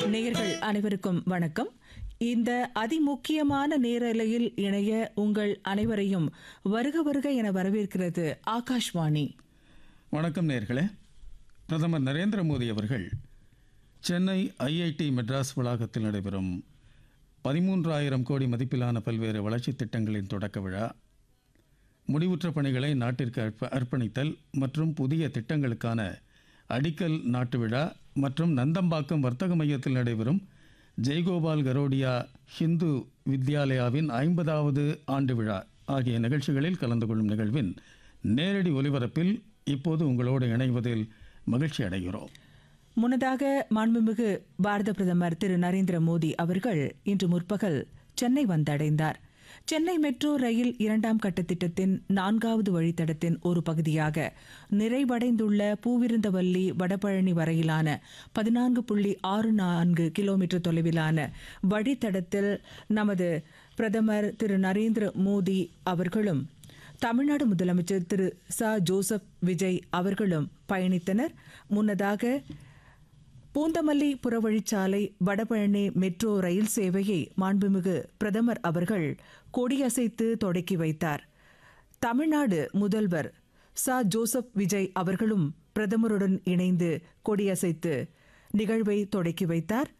நேயர்கள் அனைவருக்கும் வணக்கம் இந்த அதிமுக்கியமான நேரலையில் இணைய உங்கள் அனைவரையும் வருக வருக என வரவேற்கிறது ஆகாஷ்வாணி வணக்கம் நேர்களே பிரதமர் நரேந்திர மோடி அவர்கள் சென்னை ஐஐடி மெட்ராஸ் வளாகத்தில் நடைபெறும் பதிமூன்றாயிரம் கோடி மதிப்பிலான பல்வேறு வளர்ச்சித் திட்டங்களின் தொடக்க விழா முடிவுற்ற பணிகளை நாட்டிற்கு அர்ப்ப அர்ப்பணித்தல் மற்றும் புதிய திட்டங்களுக்கான அடிக்கல் நாட்டு விழா மற்றும் நந்தம்பாக்கம் வர்த்தக மையத்தில் நடைபெறும் ஜெய்கோபால் கரோடியா ஹிந்து வித்யாலயாவின் ஐம்பதாவது ஆண்டு விழா ஆகிய நிகழ்ச்சிகளில் கலந்து கொள்ளும் நிகழ்வின் நேரடி ஒலிபரப்பில் இப்போது உங்களோடு இணைவதில் மகிழ்ச்சி அடைகிறோம் முன்னதாக மாண்புமிகு பாரத பிரதமர் திரு நரேந்திர மோடி அவர்கள் இன்று முற்பகல் சென்னை வந்தடைந்தார் சென்னை மெட்ரோ ரயில் இரண்டாம் கட்ட திட்டத்தின் நான்காவது வழித்தடத்தின் ஒரு பகுதியாக நிறைவடைந்துள்ள பூவிருந்தவல்லி வடபழனி வரையிலான பதினான்கு புள்ளி ஆறு நான்கு கிலோமீட்டர் தொலைவிலான வழித்தடத்தில் நமது பிரதமர் திரு நரேந்திர மோடி அவர்களும் தமிழ்நாடு முதலமைச்சர் திரு ச ஜோசப் விஜய் அவர்களும் பயணித்தனர் முன்னதாக பூந்தமல்லி புறவழிச்சாலை வடபழனி மெட்ரோ ரயில் சேவையை மாண்புமிகு பிரதமர் அவர்கள் கொடியசைத்து தொடக்கி வைத்தார் தமிழ்நாடு முதல்வர் ச ஜோசப் விஜய் அவர்களும் பிரதமருடன் இணைந்து கொடியசைத்து நிகழ்வை தொடக்கி வைத்தார்